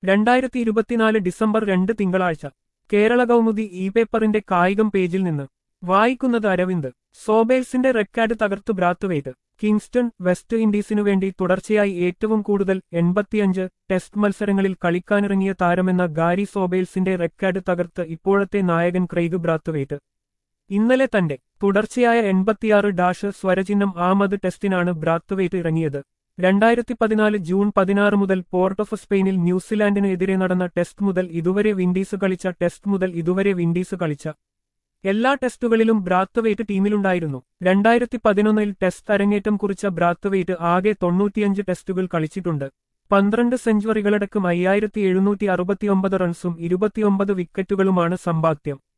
രണ്ടായിരത്തി ഇരുപത്തിനാല് ഡിസംബർ രണ്ട് തിങ്കളാഴ്ച കേരള കൗമുദി ഇ പേപ്പറിന്റെ കായികം പേജിൽ നിന്ന് വായിക്കുന്നത് അരവിന്ദ് സോബേഴ്സിന്റെ റെക്കാർഡ് തകർത്തു ബ്രാത്തുവേറ്റ് കിങ്സ്റ്റൺ വെസ്റ്റ് ഇൻഡീസിനു വേണ്ടി തുടർച്ചയായി ഏറ്റവും കൂടുതൽ എൺപത്തിയഞ്ച് ടെസ്റ്റ് മത്സരങ്ങളിൽ കളിക്കാനിറങ്ങിയ താരമെന്ന ഗാരി സോബേഴ്സിന്റെ റെക്കാർഡ് തകർത്ത് ഇപ്പോഴത്തെ നായകൻ ക്രെയ്ഗ് ബ്രാത്തുവേറ്റ് ഇന്നലെ തന്റെ തുടർച്ചയായ എൺപത്തിയാറ് ഡാഷ് സ്വരചിഹ്നം ആമത് ടെസ്റ്റിനാണ് ബ്രാത്തുവേറ്റ് ഇറങ്ങിയത് രണ്ടായിരത്തി പതിനാല് ജൂൺ പതിനാറ് മുതൽ പോർട്ട് ഓഫ് സ്പെയിനിൽ ന്യൂസിലാൻഡിന് എതിരെ നടന്ന ടെസ്റ്റ് മുതൽ ഇതുവരെ വിൻഡീസ് കളിച്ച ടെസ്റ്റ് മുതൽ ഇതുവരെ വിൻഡീസ് കളിച്ച എല്ലാ ടെസ്റ്റുകളിലും ബ്രാത്തുവേറ്റ് ടീമിലുണ്ടായിരുന്നു രണ്ടായിരത്തി പതിനൊന്നിൽ ടെസ്റ്റ് അരങ്ങേറ്റം കുറിച്ച ബ്രാത്തുവേറ്റ് ആകെ തൊണ്ണൂറ്റിയഞ്ച് ടെസ്റ്റുകൾ കളിച്ചിട്ടുണ്ട് പന്ത്രണ്ട് സെഞ്ചുറികളടക്കം അയ്യായിരത്തി എഴുന്നൂറ്റി അറുപത്തിയൊമ്പത് റൺസും ഇരുപത്തിയൊമ്പത് വിക്കറ്റുകളുമാണ് സമ്പാദ്യം